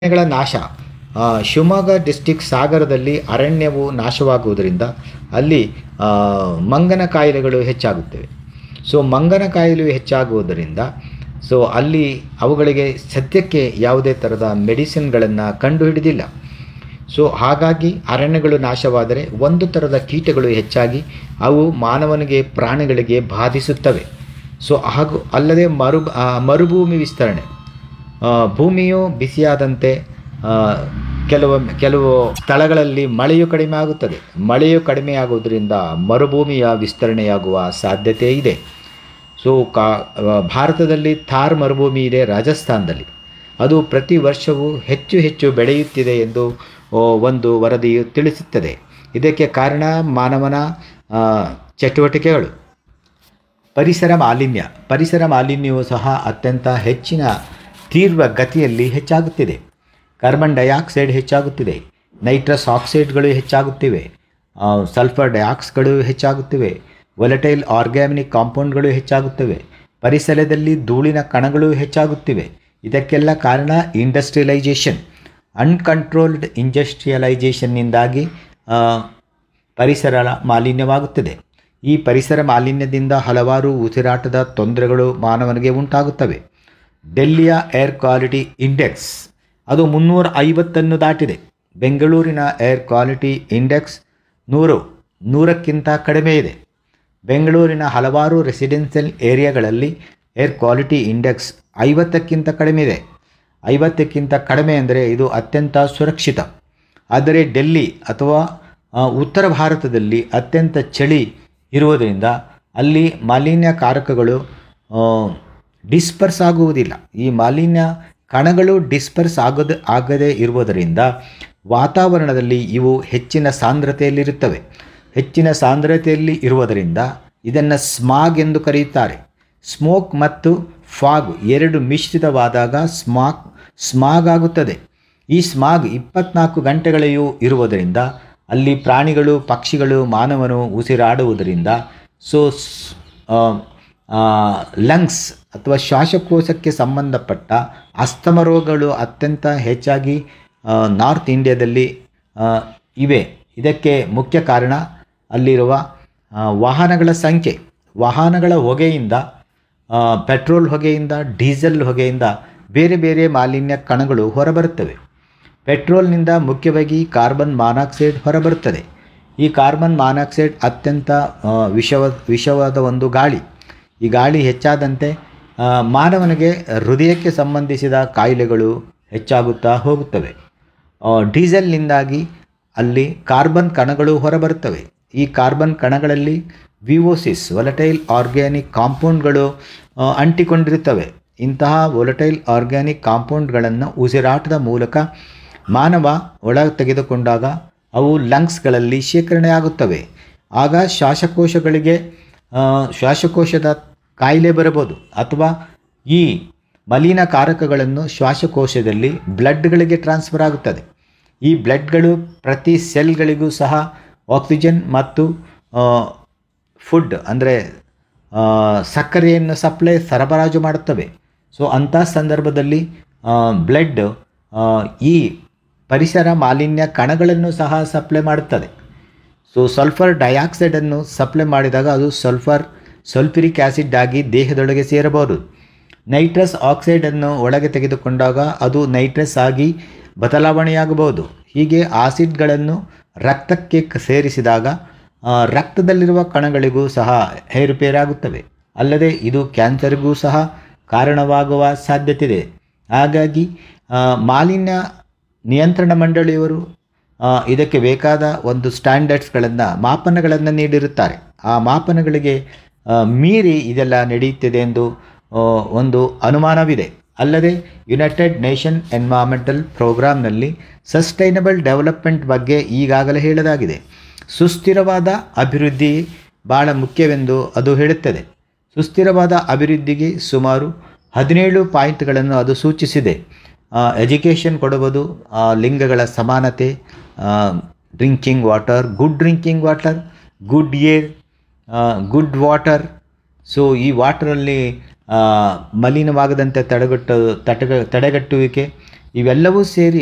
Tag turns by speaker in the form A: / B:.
A: ಅರಣ್ಯಗಳ ನಾಶ ಆ, ಶಿವಮೊಗ್ಗ ಡಿಸ್ಟಿಕ್ ಸಾಗರದಲ್ಲಿ ಅರಣ್ಯವು ನಾಶವಾಗುವುದರಿಂದ ಅಲ್ಲಿ ಆ, ಮಂಗನ ಕಾಯಿಲೆಗಳು ಹೆಚ್ಚಾಗುತ್ತವೆ ಸೊ ಮಂಗನ ಕಾಯಿಲೆ ಹೆಚ್ಚಾಗುವುದರಿಂದ ಸೊ ಅಲ್ಲಿ ಅವುಗಳಿಗೆ ಸದ್ಯಕ್ಕೆ ಯಾವುದೇ ಥರದ ಮೆಡಿಸಿನ್ಗಳನ್ನು ಕಂಡುಹಿಡಿದಿಲ್ಲ ಸೊ ಹಾಗಾಗಿ ಅರಣ್ಯಗಳು ನಾಶವಾದರೆ ಒಂದು ಥರದ ಕೀಟಗಳು ಹೆಚ್ಚಾಗಿ ಅವು ಮಾನವನಿಗೆ ಪ್ರಾಣಿಗಳಿಗೆ ಬಾಧಿಸುತ್ತವೆ ಸೊ ಹಾಗೂ ಅಲ್ಲದೆ ಮರು ಆ, ಮರುಭೂಮಿ ವಿಸ್ತರಣೆ ಆ, ಭೂಮಿಯು ಬಿಸಿಯಾದಂತೆ ಆ, ಕೆಲವು ಕೆಲವು ಸ್ಥಳಗಳಲ್ಲಿ ಮಳೆಯು ಕಡಿಮೆ ಆಗುತ್ತದೆ ಮಳೆಯು ಕಡಿಮೆ ಆಗುವುದರಿಂದ ಮರುಭೂಮಿಯ ವಿಸ್ತರಣೆಯಾಗುವ ಸಾಧ್ಯತೆ ಇದೆ ಸೊ ಕಾ ಆ, ಭಾರತದಲ್ಲಿ ಥಾರ್ ಮರುಭೂಮಿ ಇದೆ ರಾಜಸ್ಥಾನದಲ್ಲಿ ಅದು ಪ್ರತಿ ವರ್ಷವೂ ಹೆಚ್ಚು ಹೆಚ್ಚು ಬೆಳೆಯುತ್ತಿದೆ ಎಂದು ಆ, ಒಂದು ವರದಿಯು ತಿಳಿಸುತ್ತದೆ ಇದಕ್ಕೆ ಕಾರಣ ಮಾನವನ ಆ, ಚಟುವಟಿಕೆಗಳು ಪರಿಸರ ಮಾಲಿನ್ಯ ಪರಿಸರ ಮಾಲಿನ್ಯವು ಸಹ ಅತ್ಯಂತ ಹೆಚ್ಚಿನ ತೀವ್ರ ಗತಿಯಲ್ಲಿ ಹೆಚ್ಚಾಗುತ್ತಿದೆ ಕಾರ್ಬನ್ ಡೈಆಕ್ಸೈಡ್ ಹೆಚ್ಚಾಗುತ್ತಿದೆ ನೈಟ್ರಸ್ ಆಕ್ಸೈಡ್ಗಳು ಹೆಚ್ಚಾಗುತ್ತಿವೆ ಆ, ಸಲ್ಫರ್ ಡೈಆಕ್ಸ್ಗಳು ಹೆಚ್ಚಾಗುತ್ತಿವೆ ವೊಲಟೈಲ್ ಆರ್ಗ್ಯಾನಿಕ್ ಕಾಂಪೌಂಡ್ಗಳು ಹೆಚ್ಚಾಗುತ್ತವೆ ಪರಿಸರದಲ್ಲಿ ಧೂಳಿನ ಕಣಗಳು ಹೆಚ್ಚಾಗುತ್ತಿವೆ ಇದಕ್ಕೆಲ್ಲ ಕಾರಣ ಇಂಡಸ್ಟ್ರಿಯಲೈಜೇಷನ್ ಅನ್ಕಂಟ್ರೋಲ್ಡ್ ಇಂಡಸ್ಟ್ರಿಯಲೈಜೇಷನ್ನಿಂದಾಗಿ ಆ, ಪರಿಸರ ಮಾಲಿನ್ಯವಾಗುತ್ತದೆ ಈ ಪರಿಸರ ಮಾಲಿನ್ಯದಿಂದ ಹಲವಾರು ಉಸಿರಾಟದ ತೊಂದರೆಗಳು ಮಾನವನಿಗೆ ಉಂಟಾಗುತ್ತವೆ ಡೆಲ್ಲಿಯ ಏರ್ ಕ್ವಾಲಿಟಿ ಇಂಡೆಕ್ಸ್ ಅದು ಮುನ್ನೂರ ಐವತ್ತನ್ನು ದಾಟಿದೆ ಬೆಂಗಳೂರಿನ ಏರ್ ಕ್ವಾಲಿಟಿ ಇಂಡೆಕ್ಸ್ ನೂರು ನೂರಕ್ಕಿಂತ ಕಡಿಮೆ ಇದೆ ಬೆಂಗಳೂರಿನ ಹಲವಾರು ರೆಸಿಡೆನ್ಷಿಯಲ್ ಏರಿಯಾಗಳಲ್ಲಿ ಏರ್ ಕ್ವಾಲಿಟಿ ಇಂಡೆಕ್ಸ್ ಐವತ್ತಕ್ಕಿಂತ ಕಡಿಮೆ ಇದೆ ಐವತ್ತಕ್ಕಿಂತ ಕಡಿಮೆ ಅಂದರೆ ಇದು ಅತ್ಯಂತ ಸುರಕ್ಷಿತ ಆದರೆ ಡೆಲ್ಲಿ ಅಥವಾ ಆ, ಉತ್ತರ ಭಾರತದಲ್ಲಿ ಅತ್ಯಂತ ಚಳಿ ಇರುವುದರಿಂದ ಅಲ್ಲಿ ಮಾಲಿನ್ಯಕಾರಕಗಳು ಡಿಸ್ಪರ್ಸ್ ಆಗುವುದಿಲ್ಲ ಈ ಮಾಲಿನ್ಯ ಕಣಗಳು ಡಿಸ್ಪರ್ಸ್ ಆಗದ ಆಗದೇ ಇರುವುದರಿಂದ ವಾತಾವರಣದಲ್ಲಿ ಇವು ಹೆಚ್ಚಿನ ಸಾಂದ್ರತೆಯಲ್ಲಿರುತ್ತವೆ ಹೆಚ್ಚಿನ ಸಾಂದ್ರತೆಯಲ್ಲಿ ಇರುವುದರಿಂದ ಇದನ್ನು ಸ್ಮಾಗ್ ಎಂದು ಕರೆಯುತ್ತಾರೆ ಸ್ಮೋಕ್ ಮತ್ತು ಫಾಗ್ ಎರಡು ಮಿಶ್ರಿತವಾದಾಗ ಸ್ಮಾಗ್ ಸ್ಮಾಗ್ ಆಗುತ್ತದೆ ಈ ಸ್ಮಾಗ್ ಇಪ್ಪತ್ನಾಲ್ಕು ಗಂಟೆಗಳೆಯೂ ಇರುವುದರಿಂದ ಅಲ್ಲಿ ಪ್ರಾಣಿಗಳು ಪಕ್ಷಿಗಳು ಮಾನವನು ಉಸಿರಾಡುವುದರಿಂದ ಸೊ ಸ್- ಆ, ಆ, ಲಂಗ್ಸ್ ಅಥವಾ ಶ್ವಾಸಕೋಶಕ್ಕೆ ಸಂಬಂಧಪಟ್ಟ ಅಸ್ತಮ ರೋಗಗಳು ಅತ್ಯಂತ ಹೆಚ್ಚಾಗಿ ಆ, ನಾರ್ತ್ ಇಂಡಿಯಾದಲ್ಲಿ ಆ, ಇವೆ ಇದಕ್ಕೆ ಮುಖ್ಯ ಕಾರಣ ಅಲ್ಲಿರುವ ಆ, ವಾಹನಗಳ ಸಂಖ್ಯೆ ವಾಹನಗಳ ಹೊಗೆಯಿಂದ ಆ, ಪೆಟ್ರೋಲ್ ಹೊಗೆಯಿಂದ ಡೀಸೆಲ್ ಹೊಗೆಯಿಂದ ಬೇರೆ ಬೇರೆ ಮಾಲಿನ್ಯ ಕಣಗಳು ಹೊರಬರುತ್ತವೆ ಪೆಟ್ರೋಲ್ನಿಂದ ಮುಖ್ಯವಾಗಿ ಕಾರ್ಬನ್ ಮಾನಾಕ್ಸೈಡ್ ಹೊರಬರುತ್ತದೆ ಈ ಕಾರ್ಬನ್ ಮಾನಾಕ್ಸೈಡ್ ಅತ್ಯಂತ ಆ, ವಿಷವ ವಿಷವಾದ ಒಂದು ಗಾಳಿ ಈ ಗಾಳಿ ಹೆಚ್ಚಾದಂತೆ ಆ, ಮಾನವನಿಗೆ ಹೃದಯಕ್ಕೆ ಸಂಬಂಧಿಸಿದ ಕಾಯಿಲೆಗಳು ಹೆಚ್ಚಾಗುತ್ತಾ ಹೋಗುತ್ತವೆ ಆ, ಡೀಸೆಲ್ನಿಂದಾಗಿ ಅಲ್ಲಿ ಕಾರ್ಬನ್ ಕಣಗಳು ಹೊರಬರುತ್ತವೆ ಈ ಕಾರ್ಬನ್ ಕಣಗಳಲ್ಲಿ ವಿವೋಸಿಸ್ ವೊಲಟೈಲ್ ಆರ್ಗ್ಯಾನಿಕ್ ಕಾಂಪೌಂಡ್ಗಳು ಆ, ಅಂಟಿಕೊಂಡಿರುತ್ತವೆ ಇಂತಹ ವೊಲಟೈಲ್ ಆರ್ಗ್ಯಾನಿಕ್ ಕಾಂಪೌಂಡ್ಗಳನ್ನು ಉಸಿರಾಟದ ಮೂಲಕ ಮಾನವ ಒಳ ತೆಗೆದುಕೊಂಡಾಗ ಅವು ಲಂಗ್ಸ್ಗಳಲ್ಲಿ ಶೇಖರಣೆಯಾಗುತ್ತವೆ ಆಗ ಶ್ವಾಸಕೋಶಗಳಿಗೆ ಆ, ಶ್ವಾಸಕೋಶದ ಕಾಯಿಲೆ ಬರಬಹುದು ಅಥವಾ ಈ ಮಲಿನಕಾರಕಗಳನ್ನು ಶ್ವಾಸಕೋಶದಲ್ಲಿ ಬ್ಲಡ್ಗಳಿಗೆ ಟ್ರಾನ್ಸ್ಫರ್ ಆಗುತ್ತದೆ ಈ ಬ್ಲಡ್ಗಳು ಪ್ರತಿ ಸೆಲ್ಗಳಿಗೂ ಸಹ ಆಕ್ಸಿಜನ್ ಮತ್ತು ಫುಡ್ ಅಂದರೆ ಸಕ್ಕರೆಯನ್ನು ಸಪ್ಲೈ ಸರಬರಾಜು ಮಾಡುತ್ತವೆ ಸೊ ಅಂಥ ಸಂದರ್ಭದಲ್ಲಿ ಬ್ಲಡ್ ಈ ಪರಿಸರ ಮಾಲಿನ್ಯ ಕಣಗಳನ್ನು ಸಹ ಸಪ್ಲೈ ಮಾಡುತ್ತದೆ ಸೊ ಸಲ್ಫರ್ ಡೈಆಕ್ಸೈಡನ್ನು ಸಪ್ಲೈ ಮಾಡಿದಾಗ ಅದು ಸಲ್ಫರ್ ಸಲ್ಫ್ಯೂರಿಕ್ ಆ್ಯಸಿಡ್ ಆಗಿ ದೇಹದೊಳಗೆ ಸೇರಬಹುದು ನೈಟ್ರಸ್ ಆಕ್ಸೈಡನ್ನು ಒಳಗೆ ತೆಗೆದುಕೊಂಡಾಗ ಅದು ನೈಟ್ರಸ್ ಆಗಿ ಬದಲಾವಣೆಯಾಗಬಹುದು ಹೀಗೆ ಆಸಿಡ್ಗಳನ್ನು ರಕ್ತಕ್ಕೆ ಕ- ಸೇರಿಸಿದಾಗ ಆ, ರಕ್ತದಲ್ಲಿರುವ ಕಣಗಳಿಗೂ ಸಹ ಏರುಪೇರಾಗುತ್ತವೆ ಅಲ್ಲದೆ ಇದು ಕ್ಯಾನ್ಸರ್ಗೂ ಸಹ ಕಾರಣವಾಗುವ ಸಾಧ್ಯತೆ ಇದೆ ಹಾಗಾಗಿ ಆ, ಮಾಲಿನ್ಯ ನಿಯಂತ್ರಣ ಮಂಡಳಿಯವರು ಆ, ಇದಕ್ಕೆ ಬೇಕಾದ ಒಂದು ಸ್ಟ್ಯಾಂಡರ್ಡ್ಸ್ಗಳನ್ನು ಮಾಪನಗಳನ್ನು ನೀಡಿರುತ್ತಾರೆ ಆ ಮಾಪನಗಳಿಗೆ ಆ, ಮೀರಿ ಇದೆಲ್ಲ ನಡೆಯುತ್ತಿದೆ ಎಂದು ಆ, ಒಂದು ಅನುಮಾನವಿದೆ ಅಲ್ಲದೆ ಯುನೈಟೆಡ್ ನೇಷನ್ ಎನ್ವಾಮೆಂಟಲ್ ಪ್ರೋಗ್ರಾಂನಲ್ಲಿ ಸಸ್ಟೈನಬಲ್ ಡೆವಲಪ್ಮೆಂಟ್ ಬಗ್ಗೆ ಈಗಾಗಲೇ ಹೇಳಲಾಗಿದೆ ಸುಸ್ಥಿರವಾದ ಅಭಿವೃದ್ಧಿ ಭಾಳ ಮುಖ್ಯವೆಂದು ಅದು ಹೇಳುತ್ತದೆ ಸುಸ್ಥಿರವಾದ ಅಭಿವೃದ್ಧಿಗೆ ಸುಮಾರು ಹದಿನೇಳು ಪಾಯಿಂಟ್ಗಳನ್ನು ಅದು ಸೂಚಿಸಿದೆ ಎಜುಕೇಷನ್ ಕೊಡುವುದು ಆ, ಲಿಂಗಗಳ ಸಮಾನತೆ drinking water good drinking water good air good water so ಈ ವಾಟರಲ್ಲಿ ಮಲಿನವಾಗದಂತೆ ತಡೆಗಟ್ಟು ತಟಗ ತಡೆಗಟ್ಟುವಿಕೆ ಇವೆಲ್ಲವೂ ಸೇರಿ